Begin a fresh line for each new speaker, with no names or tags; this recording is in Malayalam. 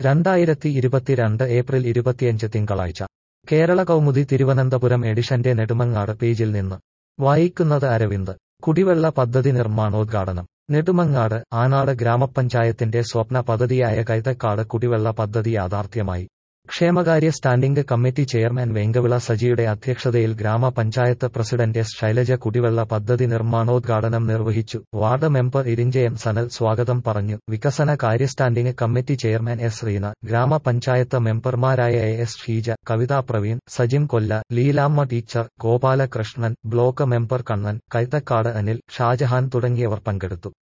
രണ്ടായിരത്തി ഇരുപത്തിരണ്ട് ഏപ്രിൽ ഇരുപത്തിയഞ്ച് തിങ്കളാഴ്ച കേരള കൗമുദി തിരുവനന്തപുരം എഡിഷന്റെ നെടുമങ്ങാട് പേജിൽ നിന്ന് വായിക്കുന്നത് അരവിന്ദ് കുടിവെള്ള പദ്ധതി നിർമ്മാണോദ്ഘാടനം നെടുമങ്ങാട് ആനാട് ഗ്രാമപഞ്ചായത്തിന്റെ സ്വപ്ന പദ്ധതിയായ കൈതക്കാട് കുടിവെള്ള പദ്ധതി യാഥാർത്ഥ്യമായി ക്ഷേമകാര്യ സ്റ്റാൻഡിംഗ് കമ്മിറ്റി ചെയർമാൻ വെങ്കവിള സജിയുടെ അധ്യക്ഷതയിൽ ഗ്രാമപഞ്ചായത്ത് പ്രസിഡന്റ് എസ് ശൈലജ കുടിവെള്ള പദ്ധതി നിർമ്മാണോദ്ഘാടനം നിർവഹിച്ചു വാർഡ് മെമ്പർ ഇരിഞ്ചയം സനൽ സ്വാഗതം പറഞ്ഞു വികസന കാര്യ standing committee chairman S Reena ഗ്രാമപഞ്ചായത്ത് മെമ്പർമാരായ എ എസ് ഷീജ കവിതാ പ്രവീൺ സജിൻ കൊല്ല Leelamma teacher Gopalakrishnan block member Kannan Kaithakkad Anil Shajahan തുടങ്ങിയവർ പങ്കെടുത്തു